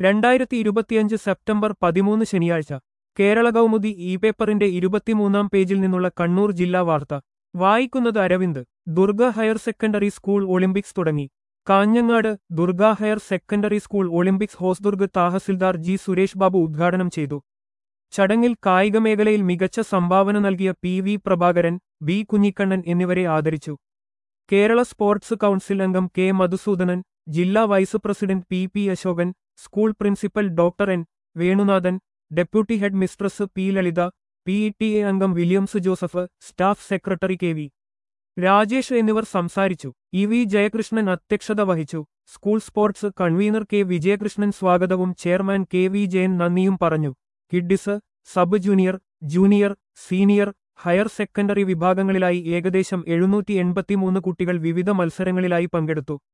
രണ്ടായിരത്തി ഇരുപത്തിയഞ്ച് സെപ്റ്റംബർ പതിമൂന്ന് ശനിയാഴ്ച കേരള കൗമുദി ഇ പേപ്പറിന്റെ ഇരുപത്തിമൂന്നാം പേജിൽ നിന്നുള്ള കണ്ണൂർ ജില്ലാ വാർത്ത വായിക്കുന്നത് Aravind Durga higher secondary school olympics തുടങ്ങി Kanhangad Durga higher secondary school olympics Hosdurg തഹസിൽദാർ ജി സുരേഷ് ബാബു ഉദ്ഘാടനം ചെയ്തു ചടങ്ങിൽ കായിക മേഖലയിൽ മികച്ച സംഭാവന നൽകിയ P V Prabhakaran B Kunhikannan എന്നിവരെ ആദരിച്ചു കേരള സ്പോർട്സ് കൗൺസിൽ അംഗം കെ മധുസൂദനൻ ജില്ലാ vice president P P Asokan school principal doctor N Venunathan deputy head mistress P Lalitha P T A എ അംഗം Williams Joseph staff secretary K V Rajesh എന്നിവർ സംസാരിച്ചു ഇ വി ജയകൃഷ്ണൻ അധ്യക്ഷത വഹിച്ചു school sports convener K Vijayakrishnan സ്വാഗതവും ചെയർമാൻ കെ വി ജയൻ നന്ദിയും പറഞ്ഞു kiddies sub junior junior senior higher secondary വിഭാഗങ്ങളിലായി ഏകദേശം എഴുന്നൂറ്റി എൺപത്തിമൂന്ന് കുട്ടികൾ വിവിധ മത്സരങ്ങളിലായി പങ്കെടുത്തു